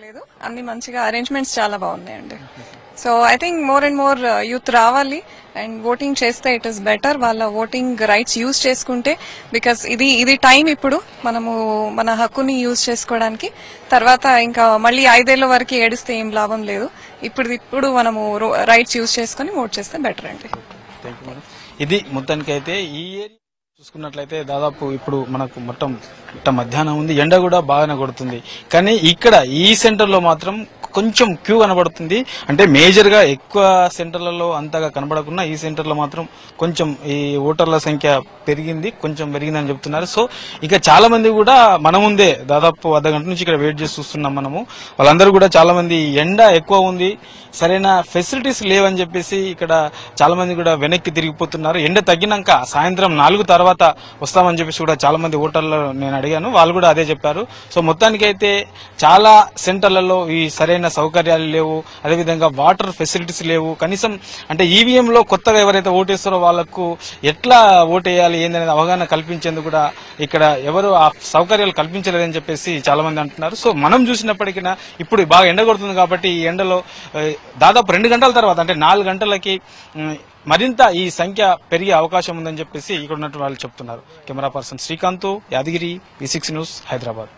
లేదు అన్ని మంచిగా అరేంజ్మెంట్స్ చాలా బాగున్నాయండి so I think more and more youth రావాలి అండ్ ఓటింగ్ చేస్తే ఇట్ ఇస్ బెటర్ వాళ్ళ ఓటింగ్ రైట్స్ యూజ్ చేసుకుంటే బికాస్ ఇది ఇది టైం ఇప్పుడు మనము మన హక్కుని యూజ్ చేసుకోవడానికి తర్వాత ఇంకా మళ్ళీ ఐదేళ్ల వరకు ఏడిస్తే ఏం లాభం లేదు ఇప్పుడు ఇప్పుడు మనము రైట్స్ యూజ్ చేసుకుని ఓట్ చేస్తే బెటర్ అండి థ్యాంక్ యూ మేడం ఇది మొత్తానికి అయితే ఈ ఏరియా చూసుకున్నట్లయితే దాదాపు ఇప్పుడు మనకు మొత్తం మొత్తం మధ్యాహ్నం ఉంది ఎండ కూడా బాగానే కొడుతుంది కానీ ఇక్కడ ఈ సెంటర్ లో మాత్రం కొంచెం క్యూ కనబడుతుంది అంటే మేజర్ గా ఎక్కువ సెంటర్లలో అంతగా కనబడకుండా ఈ సెంటర్ లో మాత్రం కొంచెం ఈ ఓటర్ల సంఖ్య పెరిగింది కొంచెం పెరిగిందని చెప్తున్నారు సో ఇక చాలా మంది కూడా మన ముందే దాదాపు అర్ధ గంట నుంచి ఇక్కడ వెయిట్ చేసి చూస్తున్నాం మనము వాళ్ళందరూ కూడా చాలా మంది ఎండ ఎక్కువ ఉంది సరైన ఫెసిలిటీస్ లేవని చెప్పేసి ఇక్కడ చాలా మంది కూడా వెనక్కి తిరిగిపోతున్నారు ఎండ తగ్గినాక సాయంత్రం నాలుగు తర్వాత వస్తామని చెప్పేసి కూడా చాలా మంది ఓటర్లు నేను అడిగాను వాళ్ళు కూడా అదే చెప్పారు సో మొత్తానికైతే చాలా సెంటర్లలో ఈ సరైన సౌకర్యాలు లేవు అదేవిధంగా వాటర్ ఫెసిలిటీస్ లేవు కనీసం అంటే ఈవీఎం లో కొత్తగా ఎవరైతే ఓటేస్తారో వాళ్ళకు ఎట్లా ఓటేయాలి ఏందనేది అవగాహన కల్పించేందుకు కూడా ఇక్కడ ఎవరు ఆ సౌకర్యాలు కల్పించలేదని చెప్పేసి చాలా మంది అంటున్నారు సో మనం చూసినప్పటికీ ఇప్పుడు బాగా ఎండ కొడుతుంది కాబట్టి ఈ ఎండలో ఆ, దాదాపు రెండు గంటల తర్వాత అంటే నాలుగు గంటలకి ఉమ్, మరింత ఈ సంఖ్య పెరిగే అవకాశం ఉందని చెప్పేసి ఇక్కడ ఉన్నటువంటి వాళ్ళు చెప్తున్నారు camera person Srikanth Yadagiri V six news Hyderabad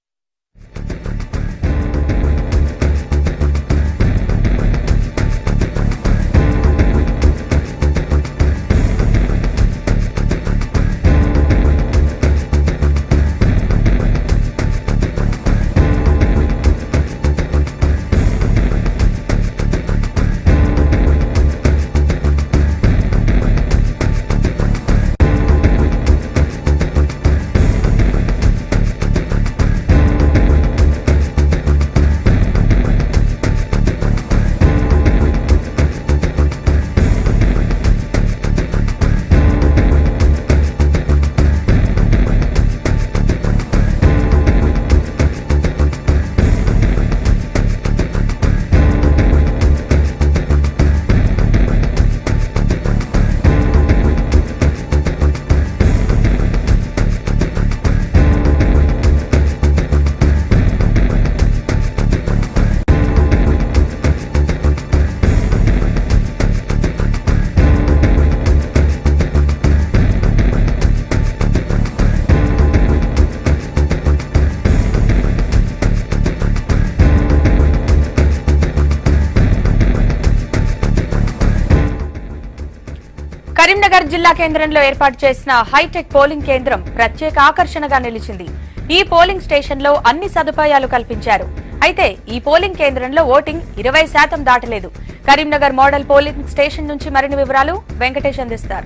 Karimnagar జిల్లా కేంద్రంలో ఏర్పాటు చేసిన హైటెక్ పోలింగ్ కేంద్రం ప్రత్యేక ఆకర్షణగా నిలిచింది ఈ పోలింగ్ స్టేషన్ లో అన్ని సదుపాయాలు కల్పించారు అయితే ఈ పోలింగ్ కేంద్రంలో ఓటింగ్ ఇరవై శాతం దాటలేదు కరీంనగర్ మోడల్ పోలింగ్ స్టేషన్ నుంచి మరిన్ని వివరాలు వెంకటేష్ అందిస్తారు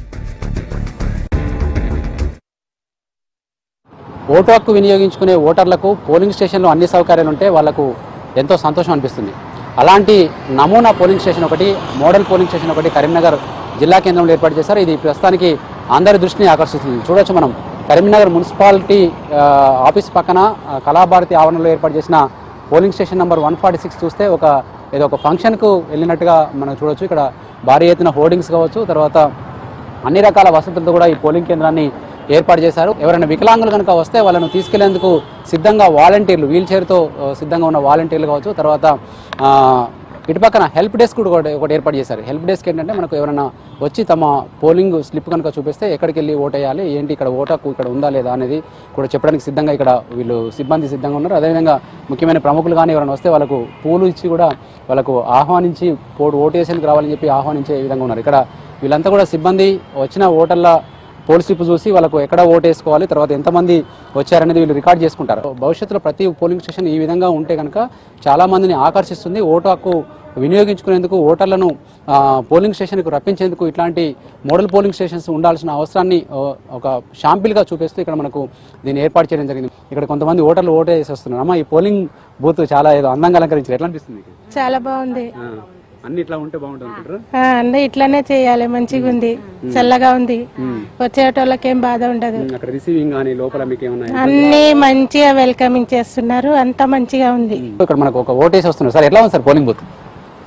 ఓటు హక్కు వినియోగించుకునే ఓటర్లకు పోలింగ్ స్టేషన్లో అన్ని సౌకర్యాలు ఉంటే వాళ్లకు ఎంతో సంతోషం అనిపిస్తుంది అలాంటి నమూనా పోలింగ్ స్టేషన్ ఒకటి మోడల్ పోలింగ్ స్టేషన్ ఒకటి కరీంనగర్ జిల్లా కేంద్రంలో ఏర్పాటు చేశారు ఇది ప్రస్తుతానికి అందరి దృష్టిని ఆకర్షిస్తుంది చూడొచ్చు మనం కరీంనగర్ మున్సిపాలిటీ ఆ, ఆఫీస్ పక్కన ఆ, కళాభారతి ఆవరణలో ఏర్పాటు చేసిన polling station number one forty six చూస్తే ఒక ఏదో ఒక ఫంక్షన్కు వెళ్ళినట్టుగా మనం చూడొచ్చు ఇక్కడ భారీ ఎత్తున హోర్డింగ్స్ కావచ్చు తర్వాత అన్ని రకాల వసతులతో కూడా ఈ పోలింగ్ కేంద్రాన్ని ఏర్పాటు చేశారు ఎవరైనా వికలాంగులు కనుక వస్తే వాళ్ళను తీసుకెళ్లేందుకు సిద్ధంగా వాలంటీర్లు వీల్ చైర్తో ఆ, సిద్ధంగా ఉన్న వాలంటీర్లు కావచ్చు తర్వాత ఆ, ఇటు పక్కన హెల్ప్ డెస్క్ కూడా ఒకటి ఒకటి ఏర్పాటు చేశారు హెల్ప్ డెస్క్ ఏంటంటే మనకు ఎవరైనా వచ్చి తమ పోలింగ్ స్లిప్ కనుక చూపిస్తే ఎక్కడికి వెళ్ళి ఓటేయాలి ఏంటి ఇక్కడ ఓటకు ఇక్కడ ఉందా లేదా అనేది కూడా చెప్పడానికి సిద్ధంగా ఇక్కడ వీళ్ళు సిబ్బంది సిద్ధంగా ఉన్నారు అదేవిధంగా ముఖ్యమైన ప్రముఖులు కానీ ఎవరైనా వస్తే వాళ్ళకు పూలు ఇచ్చి కూడా వాళ్ళకు ఆహ్వానించి పోటు ఓటేసేందుకు రావాలని చెప్పి ఆహ్వానించే విధంగా ఉన్నారు ఇక్కడ వీళ్ళంతా కూడా సిబ్బంది వచ్చిన ఓటర్ల పోల్ స్లిప్ చూసి వాళ్ళకు ఎక్కడ ఓటు వేసుకోవాలి తర్వాత ఎంతమంది వచ్చారనేది వీళ్ళు రికార్డ్ చేసుకుంటారు భవిష్యత్తులో ప్రతి పోలింగ్ స్టేషన్ ఈ విధంగా ఉంటే కనుక చాలా మందిని ఆకర్షిస్తుంది ఓటు హక్కు వినియోగించుకునేందుకు ఓటర్లను ఆ, పోలింగ్ స్టేషన్కు రప్పించేందుకు ఇట్లాంటి మోడల్ పోలింగ్ స్టేషన్స్ ఉండాల్సిన అవసరాన్ని ఆ, ఒక షాంపిల్గా చూపిస్తూ ఇక్కడ మనకు దీన్ని ఏర్పాటు చేయడం జరిగింది ఇక్కడ కొంతమంది ఓటర్లు ఓటు వేసి వస్తున్నారు అమ్మ ఈ పోలింగ్ బూత్ చాలా ఏదో అందంగా అలంకరించారు ఎట్లా అనిపిస్తుంది మీకు? చాలా బాగుంది ఆ, అన్ని ఇట్లా ఉంటే బాగుంటుంది అనుకుంటారు ఆ, అన్నీ ఇట్లానే చేయాలి మంచిగా ఉంది చల్లగా ఉంది వచ్చేటోళ్ళకి ఏం బాధ ఉండదు అక్కడ రిసీవింగ్ కానీ లోపల మీకు ఏమన్నా అన్ని మంచిగా వెల్కమింగ్ చేస్తున్నారు అంతా మంచిగా ఉంది ఇక్కడ మనకు ఒక ఓటేసి వస్తున్నారు సార్ ఎట్లా ఉంది సార్ పోలింగ్ బూత్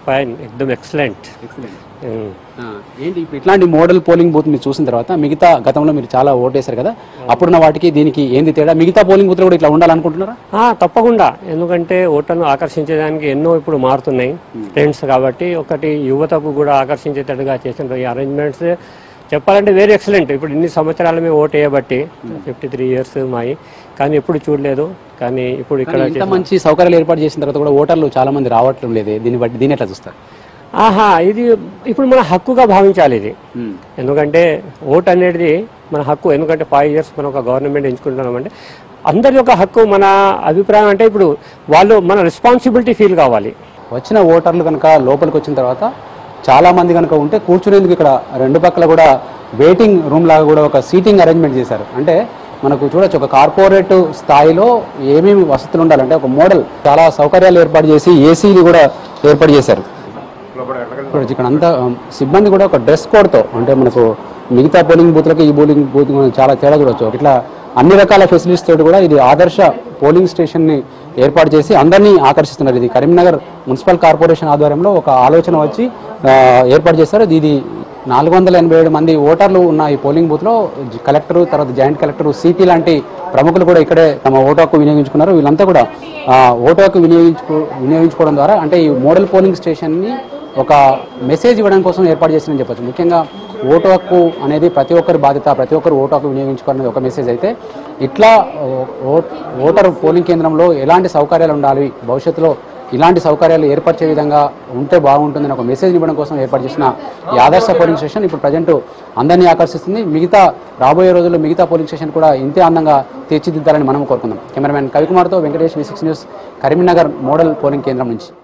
ఫైన్ ఎక్దమ్ ఎక్సలెంట్ ఆ, ఏంటి ఇప్పుడు ఇట్లాంటి మోడల్ పోలింగ్ బూత్ మీరు చూసిన తర్వాత మిగతా గతంలో మీరు చాలా ఓటేశారు కదా అప్పుడున్న వాటికి దీనికి ఏంది తేడా మిగతా పోలింగ్ బూత్లు కూడా ఇట్లా ఉండాలనుకుంటున్నారా తప్పకుండా ఎందుకంటే ఓటర్ను ఆకర్షించడానికి ఎన్నో ఇప్పుడు మారుతున్నాయి ట్రెండ్స్ కాబట్టి ఒకటి యువతకు కూడా ఆకర్షించేటట్టుగా చేసిన ఈ అరేంజ్మెంట్స్ చెప్పాలంటే వెరీ ఎక్సలెంట్ ఇప్పుడు ఇన్ని సంవత్సరాలు మేము ఓట్ వేయబట్టి ఫిఫ్టీ త్రీ ఇయర్స్ మాయి కానీ ఎప్పుడు చూడలేదు కానీ ఇప్పుడు ఇక్కడ ఇంత మంచి సౌకర్యాలు ఏర్పాటు చేసిన తర్వాత కూడా ఓటర్లు చాలా మంది రావట్లేదు లేదు దీన్ని బట్టి దీన్ని ఎట్లా చూస్తారు ఆహా ఇది ఇప్పుడు మన హక్కుగా భావించాలి ఇది ఎందుకంటే ఓట్ అనేది మన హక్కు ఎందుకంటే ఫైవ్ ఇయర్స్ మనం ఒక గవర్నమెంట్ ఎంచుకుంటున్నామంటే అందరి యొక్క హక్కు మన అభిప్రాయం అంటే ఇప్పుడు వాళ్ళు మన రెస్పాన్సిబిలిటీ ఫీల్ కావాలి వచ్చిన ఓటర్లు కనుక లోపలికి వచ్చిన తర్వాత చాలా మంది కనుక ఉంటే కూర్చునేందుకు ఇక్కడ రెండు పక్కల కూడా వెయిటింగ్ రూమ్ లాగా కూడా ఒక సీటింగ్ అరేంజ్మెంట్ చేశారు అంటే మనకు చూడొచ్చు ఒక కార్పొరేట్ స్థాయిలో ఏమేమి వసతులు ఉండాలంటే ఒక మోడల్ చాలా సౌకర్యాలు ఏర్పాటు చేసి ఏసీని కూడా ఏర్పాటు చేశారు చూడొచ్చు ఇక్కడ అంతా ఆ, సిబ్బంది కూడా ఒక డ్రెస్ కోడ్తో అంటే మనకు మిగతా పోలింగ్ బూత్లకి ఈ పోలింగ్ బూత్ చాలా తేడా చూడొచ్చు ఇట్లా అన్ని రకాల ఫెసిలిటీస్ తోటి కూడా ఇది ఆదర్శ పోలింగ్ స్టేషన్ ని ఏర్పాటు చేసి అందరినీ ఆకర్షిస్తున్నారు ఇది కరీంనగర్ మున్సిపల్ కార్పొరేషన్ ఆధ్వర్యంలో ఒక ఆలోచన వచ్చి ఆ, ఏర్పాటు చేస్తారు ఇది నాలుగు వందల ఎనభై ఏడు మంది ఓటర్లు ఉన్న ఈ పోలింగ్ బూత్ లో జి- కలెక్టర్ తర్వాత జాయింట్ కలెక్టర్ సిపి లాంటి ప్రముఖులు కూడా ఇక్కడే తమ ఓటు హక్కు వినియోగించుకున్నారు వీళ్ళంతా కూడా ఆ, ఓటు హక్కు వినియోగించుకో వినియోగించుకోవడం ద్వారా అంటే ఈ మోడల్ పోలింగ్ స్టేషన్ ని ఒక మెసేజ్ ఇవ్వడం కోసం ఏర్పాటు చేసిందని చెప్పొచ్చు ముఖ్యంగా ఓటు హక్కు అనేది ప్రతి ఒక్కరి బాధ్యత ప్రతి ఒక్కరు ఓటు హక్కు వినియోగించుకోవాలనేది ఒక మెసేజ్ అయితే ఇట్లా ఓ- ఓ- ఓటర్ పోలింగ్ కేంద్రంలో ఎలాంటి సౌకర్యాలు ఉండాలి భవిష్యత్తులో ఇలాంటి సౌకర్యాలు ఏర్పరిచే విధంగా ఉంటే బాగుంటుందని ఒక మెసేజ్ ఇవ్వడం కోసం ఏర్పాటు చేసిన ఈ ఆదర్శ పోలింగ్ స్టేషన్ ఇప్పుడు ప్రజెంట్ అందరినీ ఆకర్షిస్తుంది మిగతా రాబోయే రోజుల్లో మిగతా పోలింగ్ స్టేషన్ కూడా ఇంతే అందంగా తీర్చిదిద్దాలని మనం కోరుకుందాం కెమెరామెన్ కవికుమార్తో Venkatesh V six news Karimnagar model polling కేంద్రం నుంచి